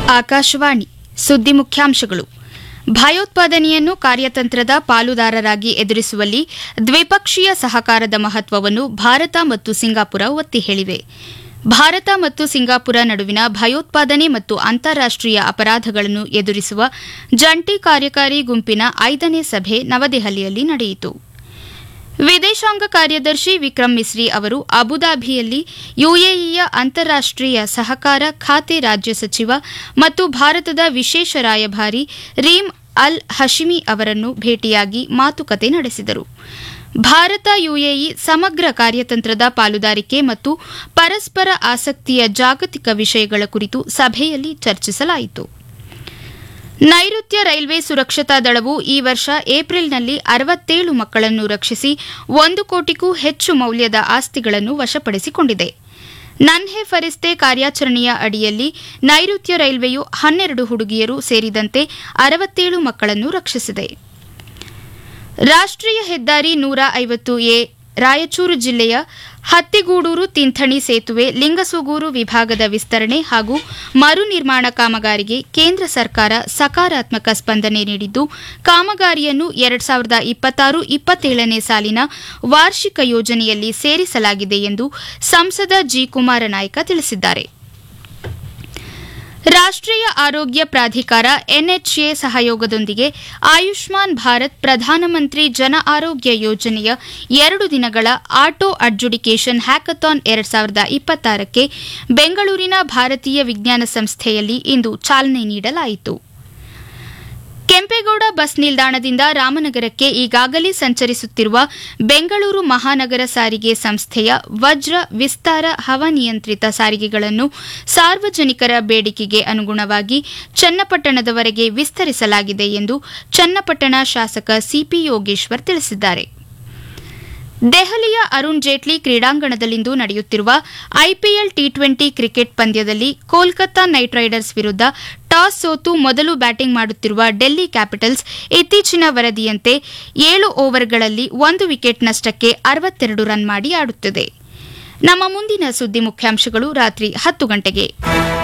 ಆಕಾಶವಾಣಿ ಸುದ್ದಿ ಮುಖ್ಯಾಂಶಗಳು ಭಯೋತ್ಪಾದನೆಯನ್ನು ಕಾರ್ಯತಂತ್ರದ ಪಾಲುದಾರರಾಗಿ ಎದುರಿಸುವಲ್ಲಿ ದ್ವಿಪಕ್ಷೀಯ ಸಹಕಾರದ ಮಹತ್ವವನ್ನು ಭಾರತ ಮತ್ತು ಸಿಂಗಾಪುರ ಒತ್ತಿ ಹೇಳಿವೆ ಭಾರತ ಮತ್ತು ಸಿಂಗಾಪುರ ನಡುವಿನ ಭಯೋತ್ಪಾದನೆ ಮತ್ತು ಅಂತಾರಾಷ್ಟೀಯ ಅಪರಾಧಗಳನ್ನು ಎದುರಿಸುವ ಜಂಟಿ ಕಾರ್ಯಕಾರಿ ಗುಂಪಿನ ಐದನೇ ಸಭೆ ನವದೆಹಲಿಯಲ್ಲಿ ನಡೆಯಿತು ವಿದೇಶಾಂಗ ಕಾರ್ಯದರ್ಶಿ ವಿಕ್ರಮ್ ಮಿಸ್ರಿ ಅವರು ಅಬುದಾಬಿಯಲ್ಲಿ ಯುಎಇಯ ಅಂತಾರಾಷ್ಟೀಯ ಸಹಕಾರ ಖಾತೆ ರಾಜ್ಯ ಸಚಿವ ಮತ್ತು ಭಾರತದ ವಿಶೇಷ ರಾಯಭಾರಿ ರೀಮ್ ಅಲ್ ಹಶಿಮಿ ಅವರನ್ನು ಭೇಟಿಯಾಗಿ ಮಾತುಕತೆ ನಡೆಸಿದರು ಭಾರತ ಯುಎಇ ಸಮಗ್ರ ಕಾರ್ಯತಂತ್ರದ ಪಾಲುದಾರಿಕೆ ಮತ್ತು ಪರಸ್ಪರ ಆಸಕ್ತಿಯ ಜಾಗತಿಕ ವಿಷಯಗಳ ಕುರಿತು ಸಭೆಯಲ್ಲಿ ಚರ್ಚಿಸಲಾಯಿತು ನೈಋತ್ಯ ರೈಲ್ವೆ ಸುರಕ್ಷತಾ ದಳವು ಈ ವರ್ಷ ಏಪ್ರಿಲ್ನಲ್ಲಿ ಅರವತ್ತೇಳು ಮಕ್ಕಳನ್ನು ರಕ್ಷಿಸಿ ಒಂದು ಕೋಟಿಗೂ ಹೆಚ್ಚು ಮೌಲ್ಯದ ಆಸ್ತಿಗಳನ್ನು ವಶಪಡಿಸಿಕೊಂಡಿದೆ ನನ್ಹೆ ಫರಿಸ್ತೆ ಕಾರ್ಯಾಚರಣೆಯ ಅಡಿಯಲ್ಲಿ ನೈಋತ್ಯ ರೈಲ್ವೆಯು ಹನ್ನೆರಡು ಹುಡುಗಿಯರು ಸೇರಿದಂತೆ ಅರವತ್ತೇಳು ಮಕ್ಕಳನ್ನು ರಕ್ಷಿಸಿದೆ ರಾಷ್ಟ್ರೀಯ ಹೆದ್ದಾರಿ ನೂರ ಐವತ್ತು ಎ ರಾಯಚೂರು ಜಿಲ್ಲೆಯ ಹತ್ತಿಗೂಡೂರು ತಿಂಥಣಿ ಸೇತುವೆ ಲಿಂಗಸುಗೂರು ವಿಭಾಗದ ವಿಸ್ತರಣೆ ಹಾಗೂ ಮರು ನಿರ್ಮಾಣ ಕಾಮಗಾರಿಗೆ ಕೇಂದ್ರ ಸರ್ಕಾರ ಸಕಾರಾತ್ಮಕ ಸ್ಪಂದನೆ ನೀಡಿದ್ದು ಕಾಮಗಾರಿಯನ್ನು ಎರಡ್ ಸಾವಿರದ ಇಪ್ಪತ್ತಾರು ಇಪ್ಪತ್ತೇಳನೇ ಸಾಲಿನ ವಾರ್ಷಿಕ ಯೋಜನೆಯಲ್ಲಿ ಸೇರಿಸಲಾಗಿದೆ ಎಂದು ಸಂಸದ ಜಿ ಕುಮಾರನಾಯ್ಕ ತಿಳಿಸಿದ್ದಾರೆ ರಾಷ್ಟ್ರೀಯ ಆರೋಗ್ಯ ಪ್ರಾಧಿಕಾರ ಎನ್ಎಚ್ಎ ಸಹಯೋಗದೊಂದಿಗೆ ಆಯುಷ್ಮಾನ್ ಭಾರತ್ ಪ್ರಧಾನಮಂತ್ರಿ ಜನ ಆರೋಗ್ಯ ಯೋಜನೆಯ ಎರಡು ದಿನಗಳ ಆಟೋ ಅಡ್ಜುಡಿಕೇಷನ್ ಹ್ಯಾಕಥಾನ್ ಎರಡ್ ಸಾವಿರದ ಇಪ್ಪತ್ತಾರಕ್ಕೆ ಬೆಂಗಳೂರಿನ ಭಾರತೀಯ ವಿಜ್ಞಾನ ಸಂಸ್ಥೆಯಲ್ಲಿ ಇಂದು ಚಾಲನೆ ನೀಡಲಾಯಿತು ಕೆಂಪೇಗೌಡ ಬಸ್ ನಿಲ್ದಾಣದಿಂದ ರಾಮನಗರಕ್ಕೆ ಈಗಾಗಲೇ ಸಂಚರಿಸುತ್ತಿರುವ ಬೆಂಗಳೂರು ಮಹಾನಗರ ಸಾರಿಗೆ ಸಂಸ್ಥೆಯ ವಜ್ರ ವಿಸ್ತಾರ ಹವಾನಿಯಂತ್ರಿತ ಸಾರಿಗೆಗಳನ್ನು ಸಾರ್ವಜನಿಕರ ಬೇಡಿಕೆಗೆ ಅನುಗುಣವಾಗಿ ಚನ್ನಪಟ್ಟಣದವರೆಗೆ ವಿಸ್ತರಿಸಲಾಗಿದೆ ಎಂದು ಚನ್ನಪಟ್ಟಣ ಶಾಸಕ ಸಿಪಿ ಯೋಗೇಶ್ವರ್ ತಿಳಿಸಿದ್ದಾರೆ ದೆಹಲಿಯ ಅರುಣ್ ಜೇಟ್ಲಿ ಕ್ರೀಡಾಂಗಣದಲ್ಲಿಂದು ನಡೆಯುತ್ತಿರುವ ಐಪಿಎಲ್ ಟಿ ಟ್ವೆಂಟಿ ಕ್ರಿಕೆಟ್ ಪಂದ್ಯದಲ್ಲಿ ಕೋಲ್ಕತಾ ನೈಟ್ ರೈಡರ್ಸ್ ವಿರುದ್ಧ ಟಾಸ್ ಸೋತು ಮೊದಲು ಬ್ಯಾಟಿಂಗ್ ಮಾಡುತ್ತಿರುವ ಡೆಲ್ಲಿ ಕ್ಯಾಪಿಟಲ್ಸ್ ಇತ್ತೀಚಿನ ವರದಿಯಂತೆ ಏಳು ಓವರ್ಗಳಲ್ಲಿ ಒಂದು ವಿಕೆಟ್ ನಷ್ಟಕ್ಕೆ ಅರವತ್ತೆರಡು ರನ್ ಮಾಡಿ ಆಡುತ್ತಿದೆ ನಮ್ಮ ಮುಂದಿನ ಸುದ್ದಿ ಮುಖ್ಯಾಂಶಗಳು ರಾತ್ರಿ ಹತ್ತು ಗಂಟೆಗೆ